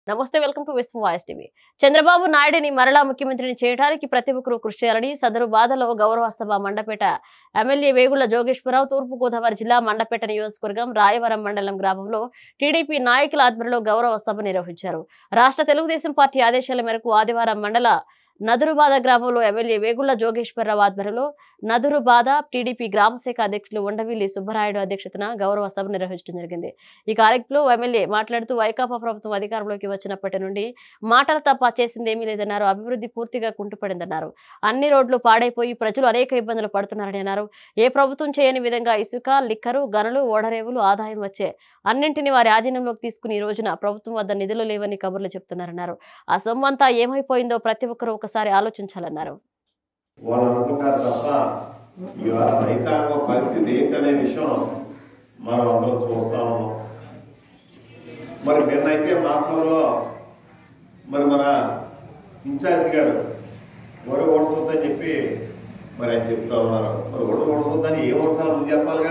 నమస్తే welcome to Vishwa voice TV Chandrababu నాయుడిని మరలా ముఖ్యమంత్రిని చేయడానికి ప్రతి ఒక్కరూ కృషి చేయాలని సదరు బాధలో గౌరవ సభ మండపేట ఎమ్మెల్యే వేగుళ్ల జోగేశ్వరరావు తూర్పు గోదావరి జిల్లా మండపేట నియోజకవర్గం రాయవరం మండలం గ్రామంలో టీడీపీ నాయకుల ఆధ్వర్యంలో గౌరవ సభ నిర్వహించారు రాష్ట్ర తెలుగుదేశం పార్టీ ఆదేశాల మేరకు ఆదివారం మండల నదురుబాద గ్రామంలో ఎమ్మెల్యే వేగుళ్ల జోగేశ్వరరావు ఆధ్వర్యంలో నదురుబాద టీడీపీ గ్రామ శాఖ అధ్యక్షులు ఉండవిల్లి సుబ్బరాయుడు అధ్యక్షతన గౌరవ సభ నిర్వహించడం జరిగింది ఈ కార్యక్రమంలో ఎమ్మెల్యే మాట్లాడుతూ వైకాపా ప్రభుత్వం అధికారంలోకి వచ్చినప్పటి నుండి మాటల తప్ప చేసింది ఏమీ లేదన్నారు అభివృద్ధి పూర్తిగా కుంటుపడిందన్నారు అన్ని రోడ్లు పాడైపోయి ప్రజలు అనేక ఇబ్బందులు పడుతున్నారని అన్నారు ఏ ప్రభుత్వం చేయని విధంగా ఇసుక లిక్కరు గనులు ఓడరేవులు ఆదాయం వచ్చే అన్నింటినీ వారి ఆధీనంలోకి తీసుకుని ఈ రోజున ప్రభుత్వం వద్ద నిధులు లేవని కబుర్లు చెప్తున్నారన్నారు ఆ సొమ్ము అంతా ఏమైపోయిందో ప్రతి ఒక్కరూ ఒకసారి ఆలోచించాలన్నారు వాళ్ళు అనుకుంటారు తప్ప ఇవాళ రైతాంగ పరిస్థితి ఏంటనే విషయం మనం అందరం చూస్తా ఉన్నాం మరి నిన్నైతే మాసంలో మరి మన ఇన్ఛార్జ్ గారు ఒడ ఓడిసొద్దని చెప్పి మరి ఆయన చెప్తా ఉన్నారు మరి ఒడ ఓడిసొద్దని ఏ ఓడిసాల ముందు చెప్పాలిగా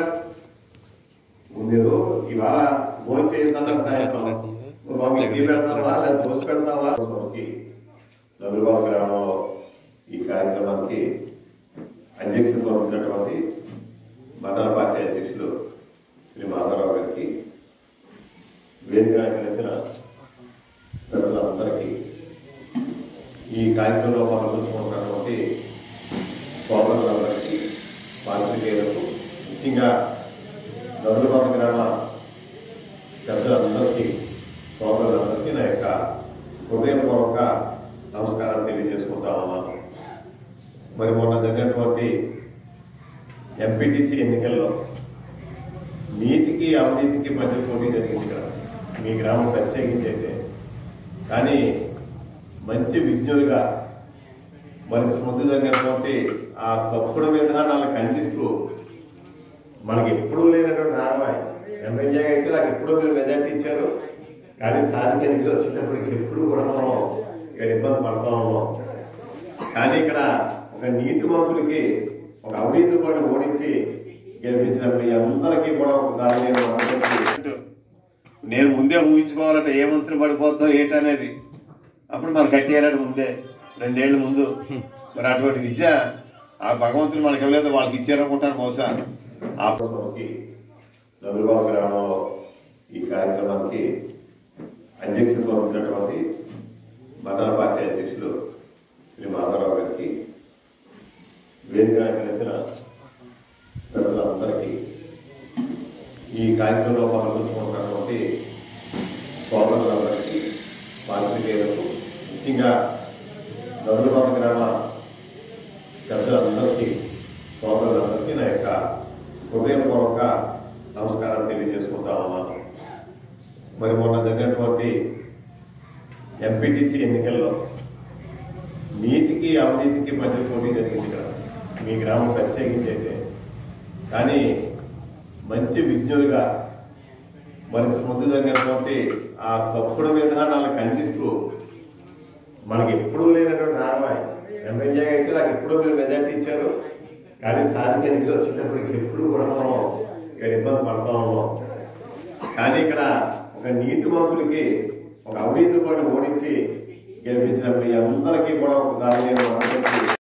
మీరు ఇవాళ భోజనం చేద్దాం సాయంత్రం మరి బాబు టీ పెడతావా లేదా దోశ పెడతావా సోకి నదురుబాబు గ్రామంలో ఈ కార్యక్రమానికి అధ్యక్షత వహించినటువంటి మండల పార్టీ అధ్యక్షులు శ్రీ మాధవరావు గారికి వేదిక కలిసిన ప్రజలందరికీ ఈ కార్యక్రమంలో పాల్గొంటున్నటువంటి సోదరులందరికీ పాత్రికేయులకు ముఖ్యంగా నదురుబాబు గ్రామ పెద్దలందరికీ సోదరులందరికీ నా యొక్క హృదయపూర్వక నమస్కారం తెలియజేసుకుంటా ఉన్నాను మరి మొన్న జరిగినటువంటి ఎంపీటీసీ ఎన్నికల్లో నీతికి అవినీతికి మధ్య పోటీ జరిగింది కదా మీ గ్రామం ప్రత్యేకించి అయితే కానీ మంచి విజ్ఞులుగా మరి ముందు జరిగినటువంటి ఆ తప్పుడు విధానాలను ఖండిస్తూ మనకి ఎప్పుడూ లేనటువంటి ఆరవాయి ఎమ్మెల్యే అయితే నాకు ఎప్పుడూ మీరు మెజార్టీ ఇచ్చారు కానీ స్థానిక ఎన్నికలు వచ్చేటప్పటికి ఎప్పుడు కూడా మనం ఇక్కడ ఇబ్బంది పడతా ఉన్నాం కానీ ఇక్కడ ఒక నీతిమంతుడికి ఒక అవినీతి కూడా ఓడించి గెలిపించిన మీ అందరికీ కూడా ఒకసారి నేను అందరికీ నేను ముందే ఊహించుకోవాలంటే ఏ మంత్రి పడిపోద్దో ఏంటనేది అప్పుడు మనం కట్టేయాలంటే ముందే రెండేళ్ల ముందు మరి అటువంటి విద్య ఆ భగవంతుడు మనకి ఇవ్వలేదు వాళ్ళకి ఇచ్చారనుకుంటాను బహుశా ఆ పుస్తకంకి నదురుబాబు గ్రామంలో ఈ కార్యక్రమానికి అధ్యక్షత వహించినటువంటి మండల పార్టీ అధ్యక్షులు శ్రీ మాధవరావు గారికి వేదిక కలిసిన ప్రజలందరికీ ఈ కార్యక్రమంలో పాల్గొంటున్నటువంటి సోదరులందరికీ పాత్రికేయులకు ముఖ్యంగా నదురుబాబు గ్రామ పెద్దలందరికీ సోదరులందరికీ నా యొక్క హృదయపూర్వక నమస్కారం తెలియజేసుకుంటా ఉన్నాను మరి మొన్న జరిగినటువంటి ఎంపీటీసీ ఎన్నికల్లో నీతికి అవినీతికి మధ్య పోటీ జరిగింది కదా మీ గ్రామం ప్రత్యేకించి అయితే కానీ మంచి విజ్ఞులుగా మరి ముందు జరిగినటువంటి ఆ తప్పుడు విధానాలను ఖండిస్తూ మనకి ఎప్పుడూ లేనటువంటి ఆరవాయి ఎమ్మెల్యే అయితే నాకు ఎప్పుడూ మీరు మెజార్టీ ఇచ్చారు కానీ స్థానిక ఎన్నికలు వచ్చేటప్పటికి ఎప్పుడు కూడా మనం ఇక్కడ ఇబ్బంది పడతా ఉన్నాం కానీ ఇక్కడ ఒక నీతిమంతుడికి ఒక అవినీతి కూడా ఓడించి గెలిపించిన మీ అందరికీ కూడా ఒకసారి నేను అందరికీ